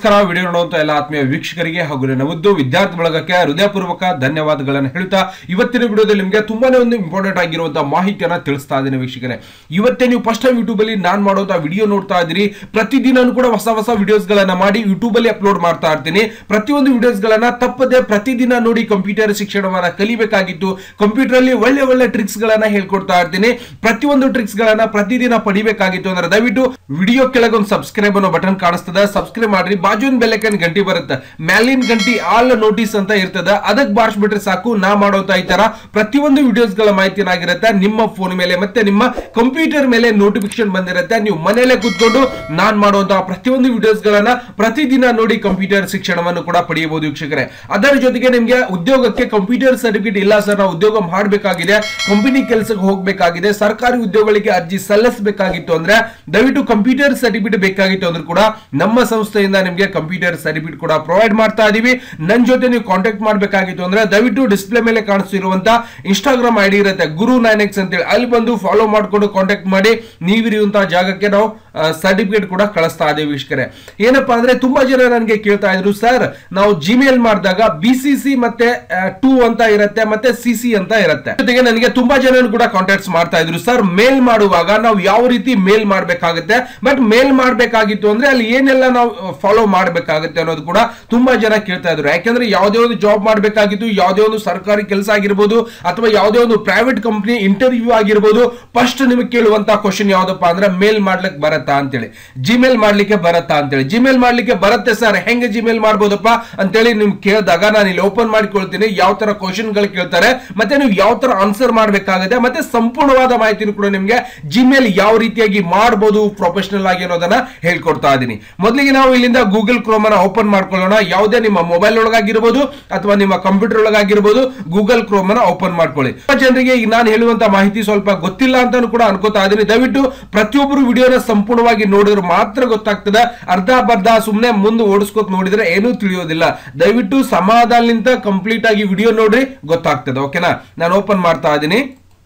ನಮಸ್ಕಾರ ವಿಡಿಯೋ ನೋಡುವಂತ ಎಲ್ಲ ಆತ್ಮೀಯ ವೀಕ್ಷಕರಿಗೆ ಹಾಗೂ ನನ್ನ ಮುದ್ದು ವಿದ್ಯಾರ್ಥಿ ಬಳಗಕ್ಕೆ ಹೃದಯಪೂರ್ವಕ ಧನ್ಯವಾದಗಳನ್ನು ಹೇಳ್ತಾ ಇವತ್ತಿನ ವಿಡಿಯೋದಲ್ಲಿ ನಿಮಗೆ ತುಂಬಾನೇ ಒಂದು ಇಂಪಾರ್ಟೆಂಟ್ ಆಗಿರುವಂತಹ ಮಾಹಿತಿಯನ್ನ ತಿಳಿಸ್ತಾ ಇದ್ದೀನಿ ವೀಕ್ಷಕರೇ ಇವತ್ತೇ ನೀವು ಫಸ್ಟ್ ಟೈಮ್ ಯೂಟ್ಯೂಬ್ ಅಲ್ಲಿ ನಾನು ಮಾಡುವಂತ ವಿಡಿಯೋ ನೋಡ್ತಾ ಇದ್ದೀರಿ ಪ್ರತಿದಿನ ಕೂಡ ಹೊಸ ಹೊಸ ವಿಡಿಯೋಸ್ ಗಳನ್ನ ಮಾಡಿ ಯೂಟ್ಯೂಬ್ ಅಲ್ಲಿ ಅಪ್ಲೋಡ್ ಮಾಡ್ತಾ ಇರ್ತೀನಿ ಪ್ರತಿಯೊಂದು ವಿಡಿಯೋಸ್ ಗಳನ್ನ ತಪ್ಪದೆ ಪ್ರತಿದಿನ ನೋಡಿ ಕಂಪ್ಯೂಟರ್ ಶಿಕ್ಷಣವನ್ನ ಕಲಿಬೇಕಾಗಿತ್ತು ಕಂಪ್ಯೂಟರ್ ಅಲ್ಲಿ ಒಳ್ಳೆ ಒಳ್ಳೆ ಟ್ರಿಕ್ಸ್ ಗಳನ್ನ ಹೇಳ್ಕೊಡ್ತಾ ಇರ್ತೀನಿ ಪ್ರತಿಯೊಂದು ಟ್ರಿಕ್ಸ್ ಗಳನ್ನ ಪ್ರತಿದಿನ ಪಡಿಬೇಕಾಗಿತ್ತು ಅಂದ್ರೆ ದಯವಿಟ್ಟು ವಿಡಿಯೋ ಕೆಳಗೆ ಒಂದು ಸಬ್ಸ್ಕ್ರೈಬ್ ಅನ್ನೋ ಬಟನ್ ಕಾಣಿಸ್ತದೆ ಸಬ್ಸ್ಕ್ರೈಬ್ ಮಾಡ್ರಿ ಬಾಜು ಒಂದು ಬೆಲ್ಲೈಕನ್ ಗಂಟಿ ಬರುತ್ತೆ ಮ್ಯಾಲಿನ ಗಂಟಿ ಆಲ್ ನೋಟಿಸ್ ಅಂತ ಇರ್ತದ ಅದಕ್ಕೆ ಬಾರಿಸ್ಬಿಟ್ರೆ ಸಾಕು ನಾ ಮಾಡೋತ ಈ ತರ ಪ್ರತಿಯೊಂದು ವಿಡಿಯೋಸ್ ಗಳ ಮಾಹಿತಿ ಏನಾಗಿರುತ್ತೆ ನಿಮ್ಮ ಫೋನ್ ಮೇಲೆ ಮತ್ತೆ ನಿಮ್ಮ ಕಂಪ್ಯೂಟರ್ ಮೇಲೆ ನೋಟಿಫಿಕೇಶನ್ ಬಂದಿರುತ್ತೆ ನೀವು ಮನೆಯಲ್ಲೇ ಕೂತ್ಕೊಂಡು ನಾನ್ ಮಾಡುವಂತಹ ಪ್ರತಿಯೊಂದು ವಿಡಿಯೋಸ್ ಗಳನ್ನ ಪ್ರತಿದಿನ ನೋಡಿ ಕಂಪ್ಯೂಟರ್ ಶಿಕ್ಷಣವನ್ನು ಕೂಡ ಪಡೆಯಬಹುದು ವೀಕ್ಷಕರೇ ಅದರ ಜೊತೆಗೆ ನಿಮ್ಗೆ ಉದ್ಯೋಗಕ್ಕೆ ಕಂಪ್ಯೂಟರ್ ಸರ್ಟಿಫಿಕೇಟ್ ಇಲ್ಲ ಸರ್ ನಾವು ಉದ್ಯೋಗ ಮಾಡಬೇಕಾಗಿದೆ ಕಂಪನಿ ಕೆಲಸಕ್ಕೆ ಹೋಗಬೇಕಾಗಿದೆ ಸರ್ಕಾರಿ ಉದ್ಯೋಗಗಳಿಗೆ ಅರ್ಜಿ ಸಲ್ಲಿಸಬೇಕಾಗಿತ್ತು ಅಂದ್ರೆ ದಯವಿಟ್ಟು ಕಂಪ್ಯೂಟರ್ ಸರ್ಟಿಫಿಕೇಟ್ ಬೇಕಾಗಿತ್ತು ಅಂದ್ರೂ ಕೂಡ ನಮ್ಮ ಸಂಸ್ಥೆಯಿಂದ ನಿಮಗೆ ಕಂಪ್ಯೂಟರ್ ಸರ್ಟಿಫಿಕೇಟ್ ಕೂಡ ಪ್ರೊವೈಡ್ ಮಾಡ್ತಾ ಇದೀವಿ ನನ್ನ ಜೊತೆ ನೀವು ಕಾಂಟ್ಯಾಕ್ಟ್ ಮಾಡಬೇಕಾಗಿತ್ತು ಅಂದ್ರೆ ದಯವಿಟ್ಟು ಡಿಸ್ಪ್ಲೇ ಮೇಲೆ ಕಾಣಿಸ್ತಿರುವಂತ ಇನ್ಸ್ಟಾಗ್ರಾಮ್ ಐಡಿ ಇರುತ್ತೆ ಗುರು ನೈನ್ ಎಕ್ಸ್ ಅಂತೇಳಿ ಅಲ್ಲಿ ಬಂದು ಫಾಲೋ ಮಾಡ್ಕೊಂಡು ಕಾಂಟ್ಯಾಕ್ಟ್ ಮಾಡಿ ನೀವಿರುವಂತಹ ಜಾಗಕ್ಕೆ ನಾವು ಸರ್ಟಿಫಿಕೇಟ್ ಕೂಡ ಕಳಿಸ್ತಾ ಇದ್ದೀವಿ ವೀಕ್ಷಕರೇ ಏನಪ್ಪಾ ಅಂದ್ರೆ ತುಂಬಾ ಜನ ನನಗೆ ಕೇಳ್ತಾ ಇದ್ರು ಸರ್ ನಾವು ಜಿಮೇಲ್ ಮಾಡಿದಾಗ ಬಿ ಸಿ ಸಿ ಮತ್ತೆ ಟೂ ಅಂತ ಇರುತ್ತೆ ಮತ್ತೆ ಸಿ ಸಿ ಅಂತ ಇರುತ್ತೆ ಜೊತೆಗೆ ನನಗೆ ತುಂಬಾ ಜನ ಕೂಡ ಕಾಂಟ್ಯಾಕ್ಟ್ಸ್ ಮಾಡ್ತಾ ಇದ್ರು ಸರ್ ಮೇಲ್ ಮಾಡುವಾಗ ನಾವು ಯಾವ ರೀತಿ ಮೇಲ್ ಮಾಡಬೇಕಾಗುತ್ತೆ ಬಟ್ ಮೇಲ್ ಮಾಡಬೇಕಾಗಿತ್ತು ಅಂದ್ರೆ ಅಲ್ಲಿ ಏನೆಲ್ಲ ನಾವು ಫಾಲೋ ಮಾಡಬೇಕಾಗುತ್ತೆ ಅನ್ನೋದು ಕೂಡ ತುಂಬಾ ಜನ ಕೇಳ್ತಾ ಇದ್ರು ಯಾಕಂದ್ರೆ ಯಾವುದೇ ಒಂದು ಜಾಬ್ ಮಾಡಬೇಕಾಗಿತ್ತು ಯಾವುದೇ ಒಂದು ಸರ್ಕಾರಿ ಕೆಲಸ ಆಗಿರ್ಬೋದು ಅಥವಾ ಯಾವುದೇ ಒಂದು ಪ್ರೈವೇಟ್ ಕಂಪ್ನಿ ಇಂಟರ್ವ್ಯೂ ಆಗಿರ್ಬೋದು ಫಸ್ಟ್ ನಿಮಗೆ ಕೇಳುವಂತ ಕ್ವಶನ್ ಯಾವ್ದಪ್ಪ ಅಂದ್ರೆ ಮೇಲ್ ಮಾಡ್ಲಿಕ್ಕೆ ಬರತ್ತಾ ಅಂತೇಳಿ ಜಿಮೇಲ್ ಮಾಡ್ಲಿಕ್ಕೆ ಬರತ್ತಾ ಅಂತೇಳಿ ಜಿಮೇಲ್ ಮಾಡ್ಲಿಕ್ಕೆ ಬರುತ್ತೆ ಸರ್ ಹೆಂಗೆ ಜಿಮೇಲ್ ಮಾಡ್ಬೋದಪ್ಪ ಅಂತೇಳಿ ನಿಮ್ಗೆ ಕೇಳಿದಾಗ ನಾನು ಇಲ್ಲಿ ಓಪನ್ ಮಾಡಿಕೊಳ್ತೀನಿ ಯಾವ ತರ ಕ್ವಶನ್ ಗಳು ಕೇಳ್ತಾರೆ ಮತ್ತೆ ನೀವು ಯಾವ ತರ ಆನ್ಸರ್ ಮಾಡ್ಬೇಕಾಗುತ್ತೆ ಮತ್ತೆ ಸಂಪೂರ್ಣವಾದ ಮಾಹಿತಿನೂ ಕೂಡ ನಿಮ್ಗೆ ಜಿಮೇಲ್ ಯಾವ ರೀತಿಯಾಗಿ ಮಾಡಬಹುದು ಪ್ರೊಫೆಷನಲ್ ಆಗಿ ಅನ್ನೋದನ್ನ ಹೇಳ್ಕೊಡ್ತಾ ಇದ್ದೀನಿ ಮೊದಲಿಗೆ ನಾವು ಇಲ್ಲಿಂದ ಗೂಗಲ್ ಕ್ರೋಮ್ ಅನ್ನ ಓಪನ್ ಮಾಡ್ಕೊಳ್ಳೋಣ ಯಾವುದೇ ನಿಮ್ಮ ಮೊಬೈಲ್ ಒಳಗಾಗಿರ್ಬೋದು ಅಥವಾ ನಿಮ್ಮ ಕಂಪ್ಯೂಟರ್ ಒಳಗಾಗಿರ್ಬೋದು ಗೂಗಲ್ ಕ್ರೋಮ್ ಅನ್ನ ಓಪನ್ ಮಾಡ್ಕೊಳ್ಳಿ ತುಂಬಾ ಜನರಿಗೆ ಈಗ ನಾನು ಹೇಳುವಂತ ಮಾಹಿತಿ ಸ್ವಲ್ಪ ಗೊತ್ತಿಲ್ಲ ಅಂತಾನು ಕೂಡ ಅನ್ಕೋತಾ ಇದ್ದೀನಿ ದಯವಿಟ್ಟು ಪ್ರತಿಯೊಬ್ಬರು ವಿಡಿಯೋನ ಸಂಪೂರ್ಣವಾಗಿ ನೋಡಿದ್ರೆ ಮಾತ್ರ ಗೊತ್ತಾಗ್ತದೆ ಅರ್ಧ ಬರ್ಧ ಸುಮ್ಮನೆ ಮುಂದೆ ಓಡಿಸ್ಕೊತ್ ನೋಡಿದ್ರೆ ಏನೂ ತಿಳಿಯೋದಿಲ್ಲ ದಯವಿಟ್ಟು ಸಮಾಧಾನಲಿಂದ ಕಂಪ್ಲೀಟ್ ಆಗಿ ವಿಡಿಯೋ ನೋಡ್ರಿ ಗೊತ್ತಾಗ್ತದೆ ಓಕೆನಾ ನಾನು ಓಪನ್ ಮಾಡ್ತಾ ಇದ್ದೀನಿ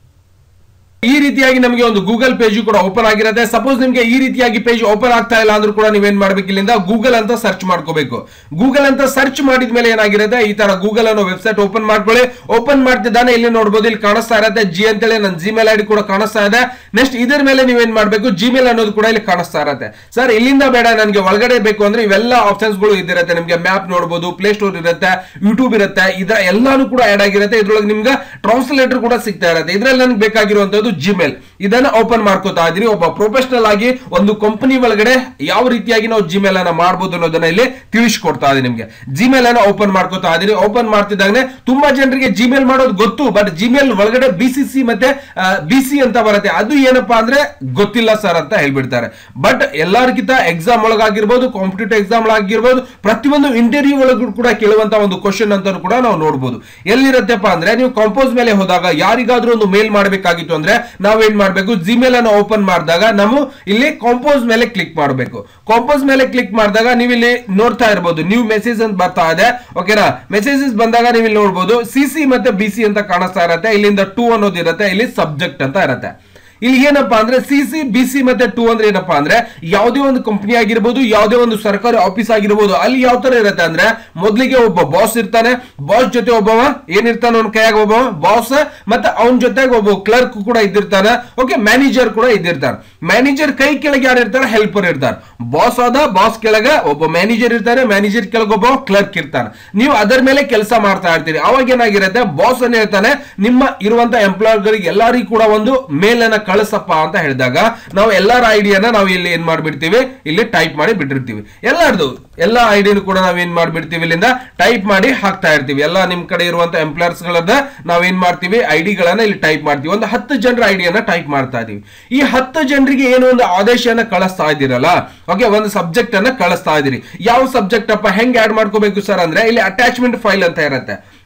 ಈ ರೀತಿಯಾಗಿ ನಮಗೆ ಒಂದು ಗೂಗಲ್ ಪೇಜ್ ಕೂಡ ಓಪನ್ ಆಗಿರುತ್ತೆ ಸಪೋಸ್ ನಿಮಗೆ ಈ ರೀತಿಯಾಗಿ ಪೇಜ್ ಓಪನ್ ಆಗ್ತಾ ಇಲ್ಲ ಅಂದ್ರೂ ಕೂಡ ನೀವೇನ್ ಮಾಡ್ಬೇಕು ಇಲ್ಲಿಂದ ಗೂಗಲ್ ಅಂತ ಸರ್ಚ್ ಮಾಡ್ಕೋಬೇಕು ಗೂಗಲ್ ಅಂತ ಸರ್ಚ್ ಮಾಡಿದ ಮೇಲೆ ಏನಾಗಿರುತ್ತೆ ಈ ತರ ಗೂಗಲ್ ಅನ್ನೋ ವೆಬ್ಸೈಟ್ ಓಪನ್ ಮಾಡ್ಕೊಳ್ಳಿ ಓಪನ್ ಮಾಡ್ತಿದ್ದಾನೆ ಇಲ್ಲಿ ನೋಡಬಹುದು ಇಲ್ಲಿ ಕಾಣಿಸ್ತಾ ಇರುತ್ತೆ ಜಿ ಅಂತೇಳಿ ನನ್ನ ಜಿಮೇಲ್ ಐಡಿ ಕೂಡ ಕಾಣಿಸ್ತಾ ಇದೆ ನೆಕ್ಸ್ಟ್ ಇದರ ಮೇಲೆ ನೀವೇನ್ ಮಾಡ್ಬೇಕು ಜಿಮೇಲ್ ಅನ್ನೋದು ಕೂಡ ಇಲ್ಲಿ ಕಾಣಿಸ್ತಾ ಇರುತ್ತೆ ಸರ್ ಇಲ್ಲಿಂದ ಬೇಡ ನನಗೆ ಒಳಗಡೆ ಬೇಕು ಅಂದ್ರೆ ಇವೆಲ್ಲ ಆಪ್ಷನ್ಸ್ ಗಳು ಇದಿರುತ್ತೆ ನಿಮಗೆ ಮ್ಯಾಪ್ ನೋಡಬಹುದು ಪ್ಲೇ ಸ್ಟೋರ್ ಇರುತ್ತೆ ಯೂಟ್ಯೂಬ್ ಇರುತ್ತೆ ಇದರ ಎಲ್ಲಾನು ಕೂಡ ಆಡ್ ಆಗಿರುತ್ತೆ ಇದ್ರೊಳಗೆ ನಿಮ್ಗೆ ಟ್ರಾನ್ಸ್ಲೇಟರ್ ಕೂಡ ಸಿಗ್ತಾ ಇರುತ್ತೆ ಇದ್ರಲ್ಲಿ ನನಗೆ ಬೇಕಾಗಿರುವಂತದ್ದು ಜಿಮೇಲ್ ಇದನ್ನ ಓಪನ್ ಮಾಡ್ಕೋತಾ ಇದೀನಿ ಒಬ್ಬ ಪ್ರೊಫೆಷನಲ್ ಆಗಿ ಒಂದು ಕಂಪನಿ ಒಳಗಡೆ ಯಾವ ರೀತಿಯಾಗಿ ನಾವು ಜಿಮೇಲ್ ಅನ್ನ ಮಾಡಬಹುದು ಅನ್ನೋದನ್ನ ಇಲ್ಲಿ ತಿಳಿಸ್ಕೊಡ್ತಾ ಇದೀನಿ ನಿಮ್ಗೆ ಜಿಮೇಲ್ ಅನ್ನ ಓಪನ್ ಮಾಡ್ಕೋತಾ ಇದೀನಿ ಓಪನ್ ಮಾಡ್ತಿದ್ದಾಗನೆ ತುಂಬಾ ಜನರಿಗೆ ಜಿಮೇಲ್ ಮಾಡೋದು ಗೊತ್ತು ಬಟ್ ಜಿಮೇಲ್ ಒಳಗಡೆ ಬಿ ಸಿ ಸಿ ಮತ್ತೆ ಬಿ ಸಿ ಅಂತ ಬರುತ್ತೆ ಅದು ಏನಪ್ಪಾ ಅಂದ್ರೆ ಗೊತ್ತಿಲ್ಲ ಸರ್ ಅಂತ ಹೇಳ್ಬಿಡ್ತಾರೆ ಬಟ್ ಎಲ್ಲರಿಗಿಂತ ಎಕ್ಸಾಮ್ ಒಳಗಾಗಿರ್ಬೋದು ಕಾಂಪಿಟೇಟಿವ್ ಎಕ್ಸಾಮ್ ಒಳಗಾಗಿರ್ಬೋದು ಪ್ರತಿಯೊಂದು ಇಂಟರ್ವ್ಯೂ ಒಳಗೂ ಕೂಡ ಕೇಳುವಂತ ಒಂದು ಕ್ವಶನ್ ಅಂತ ಕೂಡ ನಾವು ನೋಡಬಹುದು ಎಲ್ಲಿರತ್ತೆಪ್ಪ ಅಂದ್ರೆ ನೀವು ಕಂಪೋಸ್ ಮೇಲೆ ಹೋದಾಗ ಯಾರಿಗಾದ್ರೂ ಒಂದು ಮೇಲ್ ಮಾಡಬೇಕಾಗಿತ್ತು ಅಂದ್ರೆ ನಾವೇನ್ ಮಾಡ್ಬೇಕು ಜಿಮೇಲ್ ಅನ್ನು ಓಪನ್ ಮಾಡಿದಾಗ ನಾವು ಇಲ್ಲಿ ಕಾಂಪೋಸ್ ಮೇಲೆ ಕ್ಲಿಕ್ ಮಾಡಬೇಕು ಕಾಂಪೋಸ್ ಮೇಲೆ ಕ್ಲಿಕ್ ಮಾಡಿದಾಗ ನೀವು ಇಲ್ಲಿ ನೋಡ್ತಾ ಇರಬಹುದು ನ್ಯೂ ಮೆಸೇಜ್ ಅಂತ ಬರ್ತಾ ಇದೆ ಓಕೆನಾ ಮೆಸೇಜಸ್ ಬಂದಾಗ ನೀವು ಇಲ್ಲಿ ನೋಡಬಹುದು ಸಿ ಸಿ ಮತ್ತೆ ಬಿ ಸಿ ಅಂತ ಕಾಣಿಸ್ತಾ ಇರುತ್ತೆ ಇಲ್ಲಿಂದ ಟೂ ಅನ್ನೋದು ಇರುತ್ತೆ ಇಲ್ಲಿ ಸಬ್ಜೆಕ್ಟ್ ಅಂತ ಇರುತ್ತೆ ಇಲ್ಲಿ ಏನಪ್ಪಾ ಅಂದ್ರೆ ಸಿ ಸಿ ಬಿ ಸಿ ಮತ್ತೆ ಟೂ ಅಂದ್ರೆ ಏನಪ್ಪಾ ಅಂದ್ರೆ ಯಾವುದೇ ಒಂದು ಕಂಪನಿ ಆಗಿರ್ಬೋದು ಯಾವುದೇ ಒಂದು ಸರ್ಕಾರಿ ಆಫೀಸ್ ಆಗಿರ್ಬೋದು ಅಲ್ಲಿ ಯಾವ ತರ ಇರುತ್ತೆ ಅಂದ್ರೆ ಮೊದಲಿಗೆ ಒಬ್ಬ ಬಾಸ್ ಇರ್ತಾನೆ ಬಾಸ್ ಜೊತೆ ಒಬ್ಬವ ಏನಿರ್ತಾನೆ ಅವ್ನ ಕೈಯಾಗ ಒಬ್ಬ ಬಾಸ್ ಮತ್ತೆ ಅವನ ಜೊತೆಗೆ ಒಬ್ಬ ಕ್ಲರ್ಕ್ ಕೂಡ ಇದ್ದಿರ್ತಾನೆ ಓಕೆ ಮ್ಯಾನೇಜರ್ ಕೂಡ ಇದ್ದಿರ್ತಾನೆ ಮ್ಯಾನೇಜರ್ ಕೈ ಕೆಳಗೆ ಯಾರು ಇರ್ತಾರೆ ಹೆಲ್ಪರ್ ಇರ್ತಾರೆ ಬಾಸ್ ಆದ ಬಾಸ್ ಕೆಳಗೆ ಒಬ್ಬ ಮ್ಯಾನೇಜರ್ ಇರ್ತಾರೆ ಮ್ಯಾನೇಜರ್ ಕೆಳಗೆ ಒಬ್ಬ ಕ್ಲರ್ಕ್ ಇರ್ತಾನೆ ನೀವು ಅದರ ಮೇಲೆ ಕೆಲಸ ಮಾಡ್ತಾ ಇರ್ತೀರಿ ಅವಾಗ ಏನಾಗಿರುತ್ತೆ ಬಾಸ್ ಅನ್ನ ಹೇಳ್ತಾನೆ ನಿಮ್ಮ ಇರುವಂತ ಎಂಪ್ಲಾಯರ್ಗಳಿಗೆ ಎಲ್ಲರಿಗೂ ಕೂಡ ಒಂದು ಮೇಲ್ ಅನ್ನ ಕಳಿಸಪ್ಪ ಅಂತ ಹೇಳಿದಾಗ ನಾವು ಎಲ್ಲರ ಐಡಿಯಾನ ನಾವು ಇಲ್ಲಿ ಏನ್ ಮಾಡ್ಬಿಡ್ತೀವಿ ಇಲ್ಲಿ ಟೈಪ್ ಮಾಡಿ ಬಿಟ್ಟಿರ್ತೀವಿ ಎಲ್ಲರದು ಎಲ್ಲ ಐಡಿಯನ್ನು ಕೂಡ ನಾವ್ ಏನ್ ಮಾಡ್ಬಿಡ್ತೀವಿ ಇಲ್ಲಿಂದ ಟೈಪ್ ಮಾಡಿ ಹಾಕ್ತಾ ಇರ್ತೀವಿ ಎಲ್ಲ ನಿಮ್ ಕಡೆ ಇರುವಂತ ಎಂಪ್ಲಾಯರ್ಸ್ ಗಳನ್ನ ನಾವ್ ಏನ್ ಮಾಡ್ತೀವಿ ಐಡಿಗಳನ್ನ ಇಲ್ಲಿ ಟೈಪ್ ಮಾಡ್ತೀವಿ ಒಂದು ಹತ್ತು ಜನರ ಐಡಿಯನ್ನ ಟೈಪ್ ಮಾಡ್ತಾ ಇದೀವಿ ಈ ಹತ್ತು ಜನರಿಗೆ ಏನೋ ಒಂದು ಆದೇಶನ ಕಳಿಸ್ತಾ ಇದ್ದೀರಲ್ಲ ಓಕೆ ಒಂದು ಸಬ್ಜೆಕ್ಟ್ ಅನ್ನ ಕಳಿಸ್ತಾ ಇದೀರಿ ಯಾವ ಸಬ್ಜೆಕ್ಟ್ ಅಪ್ಪ ಹೆಂಗ್ ಆಡ್ ಮಾಡ್ಕೋಬೇಕು ಸರ್ ಅಂದ್ರೆ ಇಲ್ಲಿ ಅಟ್ಯಾಚ್ಮೆಂಟ್ ಫೈಲ್ ಅಂತ ಇರುತ್ತೆ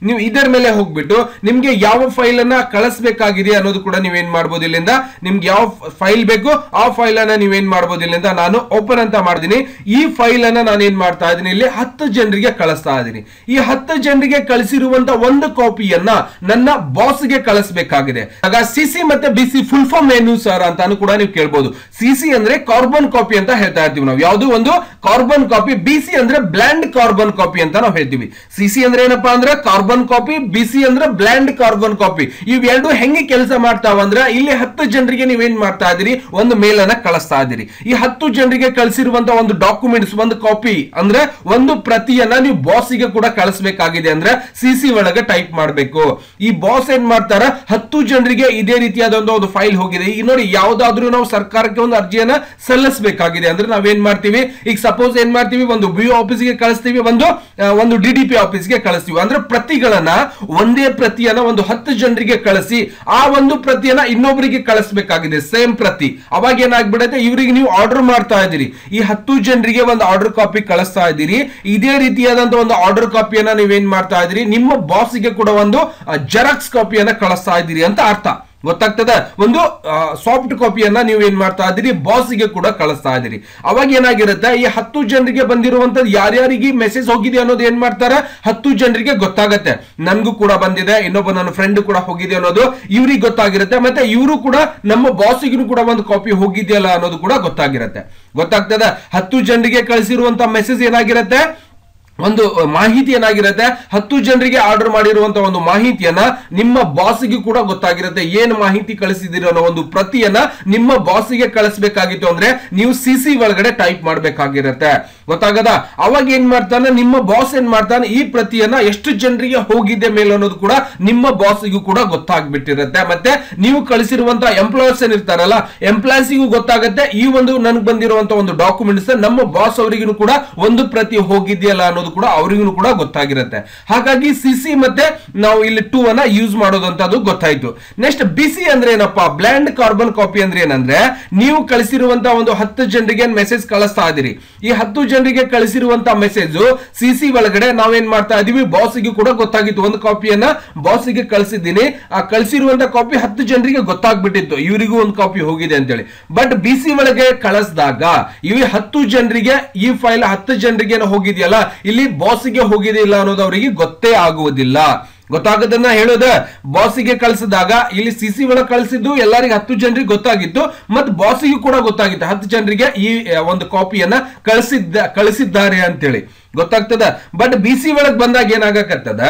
ನೀವು ಇದರ ಮೇಲೆ ಹೋಗ್ಬಿಟ್ಟು ನಿಮ್ಗೆ ಯಾವ ಫೈಲ್ ಅನ್ನ ಕಳಿಸ್ಬೇಕಾಗಿದೆ ಅನ್ನೋದು ಕೂಡ ನೀವೇನ್ ಮಾಡ್ಬೋದು ಇಲ್ಲಿಂದ ನಿಮ್ಗೆ ಯಾವ ಫೈಲ್ ಬೇಕು ಆ ಫೈಲ್ ಅನ್ನ ನೀವೇನ್ ಮಾಡ್ಬೋದು ಇಲ್ಲಿಂದ ನಾನು ಓಪನ್ ಅಂತ ಮಾಡ್ತೀನಿ ಈ ಫೈಲ್ ಅನ್ನ ನಾನು ಏನ್ ಮಾಡ್ತಾ ಇದ್ದೀನಿ ಇಲ್ಲಿ ಹತ್ತು ಜನರಿಗೆ ಕಳಿಸ್ತಾ ಇದ್ದೀನಿ ಈ ಹತ್ತು ಜನರಿಗೆ ಕಳಿಸಿರುವಂತ ಒಂದು ಕಾಪಿಯನ್ನ ನನ್ನ ಬಾಸ್ಗೆ ಕಳಿಸ್ಬೇಕಾಗಿದೆ ಆಗ ಸಿಸಿ ಮತ್ತೆ ಬಿಸಿ ಫುಲ್ ಫಾರ್ಮ್ ಏನು ಸರ್ ಅಂತಾನು ಕೂಡ ನೀವು ಕೇಳ್ಬೋದು ಸಿಸಿ ಅಂದ್ರೆ ಕಾರ್ಬನ್ ಕಾಪಿ ಅಂತ ಹೇಳ್ತಾ ಇರ್ತೀವಿ ನಾವು ಯಾವುದು ಒಂದು ಕಾರ್ಬನ್ ಕಾಪಿ ಬಿಸಿ ಅಂದ್ರೆ ಬ್ಲ್ಯಾಂಡ್ ಕಾರ್ಬನ್ ಕಾಪಿ ಅಂತ ನಾವು ಹೇಳ್ತೀವಿ ಸಿಸಿ ಅಂದ್ರೆ ಏನಪ್ಪಾ ಅಂದ್ರೆ ಕಾರ್ಬನ್ ಕಾಪಿ ಬಿಸಿ ಅಂದ್ರೆ ಬ್ಲ್ಯಾಂಡ್ ಕಾರ್ಬನ್ ಕಾಪಿ ಇವೆರಡು ಹೆಂಗೆ ಕೆಲಸ ಮಾಡ್ತಾವ ಅಂದ್ರೆ ಇಲ್ಲಿ ಹತ್ತು ಜನರಿಗೆ ನೀವೇನ್ ಮಾಡ್ತಾ ಇದೀರಿ ಒಂದು ಮೇಲ್ ಅನ್ನ ಕಳಿಸ್ತಾ ಇದೀರಿ ಈ ಹತ್ತು ಜನರಿಗೆ ಕಳಿಸಿರುವಂತ ಒಂದು ಡಾಕ್ಯುಮೆಂಟ್ಸ್ ಒಂದು ಕಾಪಿ ಅಂದ್ರೆ ಒಂದು ಪ್ರತಿಯನ್ನ ನೀವು ಬಾಸಿಗೆ ಕೂಡ ಕಳಿಸ್ಬೇಕಾಗಿದೆ ಅಂದ್ರೆ ಸಿಸಿ ಒಳಗೆ ಟೈಪ್ ಮಾಡಬೇಕು ಈ ಬಾಸ್ ಏನ್ ಮಾಡ್ತಾರ ಹತ್ತು ಜನರಿಗೆ ಇದೇ ರೀತಿಯಾದ ಒಂದು ಒಂದು ಫೈಲ್ ಹೋಗಿದೆ ಈಗ ನೋಡಿ ಯಾವ್ದಾದ್ರೂ ನಾವು ಸರ್ಕಾರಕ್ಕೆ ಒಂದು ಅರ್ಜಿಯನ್ನ ಸಲ್ಲಿಸಬೇಕಾಗಿದೆ ಅಂದ್ರೆ ನಾವೇನ್ ಮಾಡ್ತೀವಿ ಈಗ ಸಪೋಸ್ ಏನ್ ಮಾಡ್ತೀವಿ ಒಂದು ಬಿ ಆಫೀಸ್ಗೆ ಕಳಿಸ್ತೀವಿ ಒಂದು ಆ, ಒಂದು ಡಿ ಡಿ ಪಿ ಆಫೀಸ್ಗೆ ಕಳಿಸ್ತೀವಿ ಅಂದ್ರೆ ಪ್ರತಿಗಳನ್ನ ಒಂದೇ ಪ್ರತಿಯನ್ನ ಒಂದು ಹತ್ತು ಜನರಿಗೆ ಕಳಿಸಿ ಆ ಒಂದು ಪ್ರತಿಯನ್ನ ಇನ್ನೊಬ್ಬರಿಗೆ ಕಳಿಸ್ಬೇಕಾಗಿದೆ ಸೇಮ್ ಪ್ರತಿ ಅವಾಗ ಏನಾಗ್ಬಿಡುತ್ತೆ ಇವರಿಗೆ ನೀವು ಆರ್ಡರ್ ಮಾಡ್ತಾ ಇದ್ದೀರಿ ಈ ಹತ್ತು ಜನರಿಗೆ ಒಂದು ಆರ್ಡರ್ ಕಾಪಿ ಕಳಿಸ್ತಾ ಇದ್ದೀರಿ ಇದೇ ರೀತಿಯಾದಂತ ಒಂದು ಆರ್ಡರ್ ಕಾಪಿಯನ್ನ ನೀವೇನ್ ಮಾಡ್ತಾ ಇದ್ದೀರಿ ನಿಮ್ಮ ಬಾಸ್ಗೆ ಕೂಡ ಒಂದು ಜೆರಾಕ್ಸ್ ಕಾಪಿಯನ್ನ ಕಳಿಸ್ತಾ ಇದ್ದೀರಿ ಅಂತ ಅರ್ಥ ಗೊತ್ತಾಗ್ತದ ಒಂದು ಸಾಫ್ಟ್ ಕಾಪಿಯನ್ನ ನೀವು ಏನ್ ಮಾಡ್ತಾ ಇದ್ದೀರಿ ಬಾಸ್ಗೆ ಕೂಡ ಕಳಿಸ್ತಾ ಇದ್ದೀರಿ ಅವಾಗ ಏನಾಗಿರುತ್ತೆ ಈ ಹತ್ತು ಜನರಿಗೆ ಬಂದಿರುವಂತದ್ದು ಯಾರ್ಯಾರಿಗೆ ಮೆಸೇಜ್ ಹೋಗಿದೆ ಅನ್ನೋದು ಏನ್ ಮಾಡ್ತಾರೆ ಹತ್ತು ಜನರಿಗೆ ಗೊತ್ತಾಗತ್ತೆ ನನ್ಗೂ ಕೂಡ ಬಂದಿದೆ ಇನ್ನೊಬ್ಬ ನನ್ನ ಫ್ರೆಂಡ್ ಕೂಡ ಹೋಗಿದೆ ಅನ್ನೋದು ಇವ್ರಿಗೆ ಗೊತ್ತಾಗಿರುತ್ತೆ ಮತ್ತೆ ಇವರು ಕೂಡ ನಮ್ಮ ಬಾಸಿಗೂ ಕೂಡ ಒಂದು ಕಾಪಿ ಹೋಗಿದೆಯಲ್ಲ ಅನ್ನೋದು ಕೂಡ ಗೊತ್ತಾಗಿರುತ್ತೆ ಗೊತ್ತಾಗ್ತದ ಹತ್ತು ಜನರಿಗೆ ಕಳಿಸಿರುವಂತ ಮೆಸೇಜ್ ಏನಾಗಿರುತ್ತೆ ಒಂದು ಮಾಹಿತಿ ಏನಾಗಿರುತ್ತೆ ಹತ್ತು ಜನರಿಗೆ ಆರ್ಡರ್ ಮಾಡಿರುವಂತ ಒಂದು ಮಾಹಿತಿಯನ್ನ ನಿಮ್ಮ ಬಾಸಿಗೆ ಕೂಡ ಗೊತ್ತಾಗಿರುತ್ತೆ ಏನು ಮಾಹಿತಿ ಕಳಿಸಿದಿರೋ ಅನ್ನೋ ಒಂದು ಪ್ರತಿಯನ್ನ ನಿಮ್ಮ ಬಾಸಿಗೆ ಕಳಿಸ್ಬೇಕಾಗಿತ್ತು ಅಂದ್ರೆ ನೀವು ಸಿ ಸಿ ಒಳಗಡೆ ಟೈಪ್ ಮಾಡ್ಬೇಕಾಗಿರುತ್ತೆ ಗೊತ್ತಾಗದ ಅವಾಗ ಏನ್ ಮಾಡ್ತಾನೆ ನಿಮ್ಮ ಬಾಸ್ ಏನ್ ಮಾಡ್ತಾನೆ ಈ ಪ್ರತಿಯನ್ನ ಎಷ್ಟು ಜನರಿಗೆ ಹೋಗಿದೆ ಮೇಲೆ ಅನ್ನೋದು ಕೂಡ ನಿಮ್ಮ ಬಾಸಿಗೂ ಕೂಡ ಗೊತ್ತಾಗ್ಬಿಟ್ಟಿರುತ್ತೆ ಮತ್ತೆ ನೀವು ಕಳಿಸಿರುವಂತ ಎಂಪ್ಲಾಯರ್ಸ್ ಏನಿರ್ತಾರಲ್ಲ ಎಂಪ್ಲಾಯೀಸ್ಗೂ ಗೊತ್ತಾಗುತ್ತೆ ಈ ಒಂದು ನನ್ಗೆ ಬಂದಿರುವಂತ ಒಂದು ಡಾಕ್ಯುಮೆಂಟ್ಸ್ ನಮ್ಮ ಬಾಸ್ ಅವರಿಗೂ ಕೂಡ ಒಂದು ಪ್ರತಿ ಹೋಗಿದೆಯಲ್ಲ ಅನ್ನೋದು ಕೂಡ ಅವರಿಗೂ ಕೂಡ ಗೊತ್ತಾಗಿರುತ್ತೆ ಹಾಗಾಗಿ ಸಿಸಿ ಮತ್ತೆ ನಾವು ಇಲ್ಲಿ ಟೂ ಅನ್ನ ಯೂಸ್ ಮಾಡೋದಂತದ್ದು ಗೊತ್ತಾಯ್ತು ನೆಕ್ಸ್ಟ್ ಬಿಸಿ ಅಂದ್ರೆ ಏನಪ್ಪಾ ಬ್ಲ್ಯಾಂಡ್ ಕಾರ್ಬನ್ ಕಾಪಿ ಅಂದ್ರೆ ಏನಂದ್ರೆ ನೀವು ಕಳಿಸಿರುವಂತ ಒಂದು ಹತ್ತು ಜನರಿಗೆ ಮೆಸೇಜ್ ಕಳಿಸ್ತಾ ಇದೀರಿ ಈ ಹತ್ತು ಜನರಿಗೆ ಕಳಿಸಿರುವಂತ ಮೆಸೇಜ್ ಸಿಸಿ ಒಳಗಡೆ ನಾವೇನ್ ಮಾಡ್ತಾ ಇದೀವಿ ಬಾಸಿಗೆ ಕೂಡ ಗೊತ್ತಾಗಿತ್ತು ಒಂದು ಕಾಪಿಯನ್ನ ಬಾಸಿಗೆ ಕಳಿಸಿದ್ದೀನಿ ಆ ಕಳಿಸಿರುವಂತ ಕಾಪಿ ಹತ್ತು ಜನರಿಗೆ ಗೊತ್ತಾಗ್ಬಿಟ್ಟಿತ್ತು ಇವರಿಗೂ ಒಂದು ಕಾಪಿ ಹೋಗಿದೆ ಅಂತೇಳಿ ಬಟ್ ಬಿಸಿ ಒಳಗೆ ಕಳಿಸಿದಾಗ ಇವು ಹತ್ತು ಜನರಿಗೆ ಈ ಫೈಲ್ ಹತ್ತು ಜನರಿಗೆ ಹೋಗಿದೆಯಲ್ಲ ಇಲ್ಲಿ ಬಾಸಿಗೆ ಹೋಗಿದೆ ಇಲ್ಲ ಅನ್ನೋದು ಅವರಿಗೆ ಗೊತ್ತೇ ಆಗುವುದಿಲ್ಲ ಗೊತ್ತಾಗದನ್ನ ಹೇಳೋದ ಬಾಸಿಗೆ ಕಳಿಸಿದಾಗ ಇಲ್ಲಿ ಸಿಸಿ ಒಳಗೆ ಕಳಿಸಿದ್ದು ಎಲ್ಲರಿಗೆ ಹತ್ತು ಜನರಿಗೆ ಗೊತ್ತಾಗಿತ್ತು ಮತ್ತು ಬಾಸಿಗೆ ಕೂಡ ಗೊತ್ತಾಗಿತ್ತು ಹತ್ತು ಜನರಿಗೆ ಈ ಆ, ಒಂದು ಕಾಪಿಯನ್ನ ಕಳಿಸಿದ್ದ ಕಳಿಸಿದ್ದಾರೆ ಅಂತೇಳಿ ಗೊತ್ತಾಗ್ತದ ಬಟ್ ಬಿ ಸಿ ಒಳಗೆ ಬಂದಾಗ ಏನಾಗಕತ್ತದ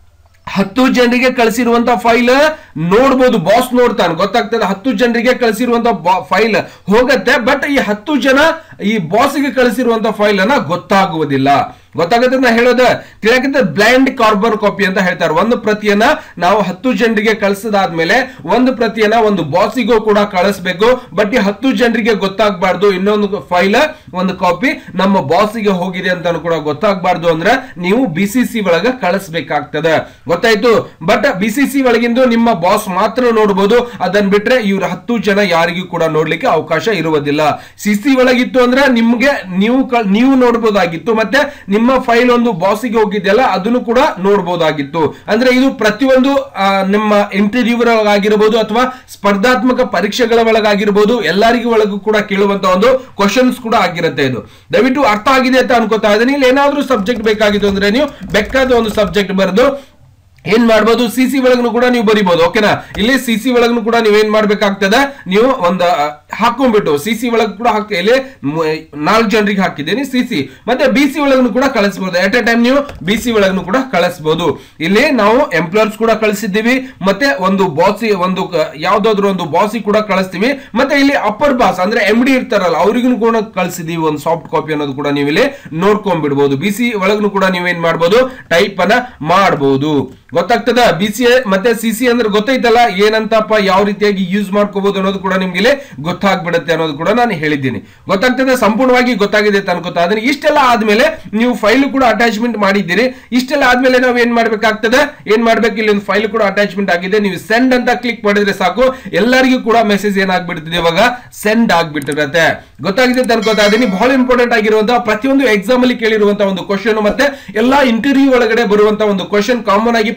ಹತ್ತು ಜನರಿಗೆ ಕಳಿಸಿರುವಂತ ಫೈಲ್ ನೋಡ್ಬೋದು ಬಾಸ್ ನೋಡ್ತಾನೆ ಗೊತ್ತಾಗ್ತದೆ ಹತ್ತು ಜನರಿಗೆ ಕಳಿಸಿರುವಂತ ಫೈಲ್ ಹೋಗತ್ತೆ ಬಟ್ ಈ ಹತ್ತು ಜನ ಈ ಬಾಸ್ಗೆ ಕಳಿಸಿರುವಂತ ಫೈಲ್ ಅನ್ನ ಗೊತ್ತಾಗುವುದಿಲ್ಲ ಗೊತ್ತಾಗುತ್ತೆ ನಾ ಹೇಳೋದು ತಿಳಕಿದ್ರೆ ಬ್ಲೈಂಡ್ ಕಾರ್ಬನ್ ಕಾಪಿ ಅಂತ ಹೇಳ್ತಾರೆ ಒಂದು ಪ್ರತಿಯನ್ನ ನಾವು ಹತ್ತು ಜನರಿಗೆ ಕಳಿಸದಾದ್ಮೇಲೆ ಒಂದು ಪ್ರತಿಯನ್ನ ಒಂದು ಬಾಸಿಗೂ ಕೂಡ ಕಳಿಸ್ಬೇಕು ಬಟ್ ಈ ಹತ್ತು ಜನರಿಗೆ ಗೊತ್ತಾಗಬಾರ್ದು ಇನ್ನೊಂದು ಫೈಲ್ ಒಂದು ಕಾಪಿ ನಮ್ಮ ಬಾಸಿಗೆ ಹೋಗಿದೆ ಅಂತ ಕೂಡ ಗೊತ್ತಾಗಬಾರ್ದು ಅಂದ್ರೆ ನೀವು ಬಿ ಸಿ ಸಿ ಒಳಗ ಕಳಿಸ್ಬೇಕಾಗ್ತದೆ ಗೊತ್ತಾಯ್ತು ಬಟ್ ಬಿ ಸಿ ಸಿ ಒಳಗಿಂದು ನಿಮ್ಮ ಬಾಸ್ ಮಾತ್ರ ನೋಡಬಹುದು ಅದನ್ನ ಬಿಟ್ರೆ ಇವ್ರ ಹತ್ತು ಜನ ಯಾರಿಗೂ ಕೂಡ ನೋಡ್ಲಿಕ್ಕೆ ಅವಕಾಶ ಇರುವುದಿಲ್ಲ ಸಿ ಸಿ ಒಳಗಿತ್ತು ಅಂದ್ರೆ ನಿಮ್ಗೆ ನೀವು ಕ- ನೀವು ನೋಡ್ಬೋದಾಗಿತ್ತು ಮತ್ತೆ ನಿಮ್ಮ ಫೈಲ್ ಒಂದು ಬಾಸಿಗೆ ಹೋಗಿದೆಯಲ್ಲ ಅದನ್ನು ಕೂಡ ನೋಡ್ಬೋದಾಗಿತ್ತು ಅಂದ್ರೆ ಇದು ಪ್ರತಿಯೊಂದು ಆ, ನಿಮ್ಮ ಇಂಟರ್ವ್ಯೂ ಒಳಗಾಗಿರ್ಬೋದು ಅಥವಾ ಸ್ಪರ್ಧಾತ್ಮಕ ಪರೀಕ್ಷೆಗಳ ಒಳಗಾಗಿರ್ಬೋದು ಎಲ್ಲರಿಗೂ ಒಳಗೂ ಕೂಡ ಕೇಳುವಂತ ಒಂದು ಕ್ವಶನ್ಸ್ ಕೂಡ ಆಗಿರುತ್ತೆ ಇದು ದಯವಿಟ್ಟು ಅರ್ಥ ಆಗಿದೆ ಅಂತ ಅನ್ಕೋತಾ ಇದ್ದೀನಿ ಇಲ್ಲಿ ಏನಾದ್ರೂ ಸಬ್ಜೆಕ್ಟ್ ಬೇಕಾಗಿತ್ತು ಅಂದ್ರೆ ನೀವು ಬೇಕಾದ ಒಂದು ಸಬ್ಜೆಕ್ಟ್ ಬರೆದು ಏನ್ ಮಾಡ್ಬೋದು ಸಿ ಸಿ ಒಳಗೂ ಕೂಡ ನೀವು ಬರಿಬಹುದು ಓಕೆನಾ ಇಲ್ಲಿ ಸಿ ಸಿ ಒಳಗೂ ಕೂಡ ನೀವ್ ಏನ್ ಮಾಡ್ಬೇಕಾಗ್ತದ ನೀವು ಒಂದು ಆ, ಹಾಕೊಂಡ್ಬಿಟ್ಟು ಸಿ ಸಿ ಒಳಗೆ ಕೂಡ ಹಾಕಿ ಇಲ್ಲಿ ನಾಲ್ಕು ಜನರಿಗೆ ಹಾಕಿದ್ದೀನಿ ಸಿ ಸಿ ಮತ್ತೆ ಬಿ ಸಿ ಒಳಗೂ ಕೂಡ ಕಳಿಸಬಹುದು ಎಟ್ ಎ ಟೈಮ್ ನೀವು ಬಿ ಸಿ ಒಳಗೂ ಕೂಡ ಕಳಿಸಬಹುದು ಇಲ್ಲಿ ನಾವು ಎಂಪ್ಲಾಯರ್ಸ್ ಕೂಡ ಕಳಿಸಿದ್ದೀವಿ ಮತ್ತೆ ಒಂದು ಬಾಸಿ ಒಂದು ಕ- ಯಾವ್ದಾದ್ರು ಒಂದು ಬಾಸಿ ಕೂಡ ಕಳಿಸ್ತೀವಿ ಮತ್ತೆ ಇಲ್ಲಿ ಅಪ್ಪರ್ ಬಾಸ್ ಅಂದ್ರೆ ಎಂ ಡಿ ಇರ್ತಾರಲ್ಲ ಅವ್ರಿಗೂ ಕೂಡ ಕಳಿಸಿದೀವಿ ಒಂದು ಸಾಫ್ಟ್ ಕಾಪಿ ಅನ್ನೋದು ಕೂಡ ನೀವು ಇಲ್ಲಿ ನೋಡ್ಕೊಂಡ್ಬಿಡ್ಬೋದು ಬಿ ಸಿ ಒಳಗೂ ಕೂಡ ನೀವೇನ್ ಮಾಡ್ಬೋದು ಟೈಪ್ ಅನ್ನ ಮಾಡಬಹುದು ಗೊತ್ತಾಗ್ತದ ಬಿ ಸಿ ಮತ್ತೆ ಸಿ ಸಿ ಅಂದ್ರೆ ಗೊತ್ತೈತಲ್ಲ ಏನಂತಪ್ಪ ಯಾವ ರೀತಿಯಾಗಿ ಯೂಸ್ ಮಾಡ್ಕೋಬಹುದು ಅನ್ನೋದು ಕೂಡ ನಿಮ್ಗೆ ಇಲ್ಲಿ ಗೊತ್ತಾಗ್ಬಿಡುತ್ತೆ ಅನ್ನೋದು ಕೂಡ ನಾನು ಹೇಳಿದ್ದೀನಿ ಗೊತ್ತಾಗ್ತದೆ ಸಂಪೂರ್ಣವಾಗಿ ಗೊತ್ತಾಗಿದೆ ಅಂತ ಅನ್ಕೋತಾ ಅದನ್ನ ಇಷ್ಟೆಲ್ಲ ಆದ್ಮೇಲೆ ನೀವು ಫೈಲ್ ಕೂಡ ಅಟ್ಯಾಚ್ಮೆಂಟ್ ಮಾಡಿದ್ದೀರಿ ಇಷ್ಟೆಲ್ಲ ಆದ್ಮೇಲೆ ನಾವು ಏನ್ ಮಾಡ್ಬೇಕಾಗ್ತದೆ ಏನ್ ಮಾಡ್ಬೇಕು ಇಲ್ಲಿ ಒಂದು ಫೈಲ್ ಕೂಡ ಅಟ್ಯಾಚ್ಮೆಂಟ್ ಆಗಿದೆ ನೀವು ಸೆಂಡ್ ಅಂತ ಕ್ಲಿಕ್ ಮಾಡಿದ್ರೆ ಸಾಕು ಎಲ್ಲರಿಗೂ ಕೂಡ ಮೆಸೇಜ್ ಏನಾಗ್ಬಿಡ್ತಿದೆ ಇವಾಗ ಸೆಂಡ್ ಆಗ್ಬಿಟ್ಟಿರತ್ತೆ ಗೊತ್ತಾಗಿದೆ ಅಂತ ಅನ್ಕೋತಾ ಇದೀನಿ ಬಹಳ ಇಂಪಾರ್ಟೆಂಟ್ ಆಗಿರುವಂತಹ ಪ್ರತಿಯೊಂದು ಎಕ್ಸಾಮ್ ಅಲ್ಲಿ ಕೇಳಿರುವಂತಹ ಒಂದು ಕ್ವಶನ್ ಮತ್ತೆ ಎಲ್ಲಾ ಇಂಟರ್ವ್ಯೂ ಒಳಗಡೆ ಬರುವಂತಹ ಒಂದು ಕ್ವಶನ್ ಕಾಮನ್ ಆಗಿ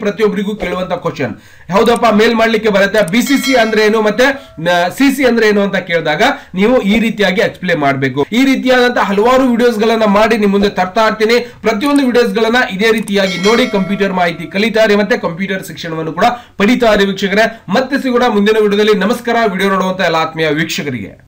ಪ್ರತಿಯೊಬ್ಬರಿಗೂ ಕೇಳುವಂತ ಕ್ವಶನ್ ಹೌದಪ್ಪ ಮೇಲ್ ಮಾಡ್ಲಿಕ್ಕೆ ಬರುತ್ತೆ ಬಿಸಿಸಿ ಅಂದ್ರೆ ಏನು ಮತ್ತೆ ಸಿಸಿ ಅಂದ್ರೆ ಏನು ಅಂತ ಕೇಳಿದಾಗ ನೀವು ಈ ರೀತಿಯಾಗಿ ಎಕ್ಸ್ಪ್ಲೇನ್ ಮಾಡಬೇಕು ಈ ರೀತಿಯಾದಂತಹ ಹಲವಾರು ವಿಡಿಯೋಸ್ ಗಳನ್ನ ಮಾಡಿ ನಿಮ್ ಮುಂದೆ ತರ್ತಾ ಇರ್ತೀನಿ ಪ್ರತಿಯೊಂದು ವಿಡಿಯೋಸ್ ಗಳನ್ನ ಇದೇ ರೀತಿಯಾಗಿ ನೋಡಿ ಕಂಪ್ಯೂಟರ್ ಮಾಹಿತಿ ಕಲಿತಾರೆ ಮತ್ತೆ ಕಂಪ್ಯೂಟರ್ ಶಿಕ್ಷಣವನ್ನು ಕೂಡ ಪಡಿತಾರೆ ವೀಕ್ಷಕರೇ ಮತ್ತೆ ಸಿಗೋಣ ಮುಂದಿನ ವಿಡಿಯೋದಲ್ಲಿ ನಮಸ್ಕಾರ ವಿಡಿಯೋ ನೋಡುವಂತ ಎಲ್ಲ ಆತ್ಮೀಯ ವೀಕ್ಷಕರಿಗೆ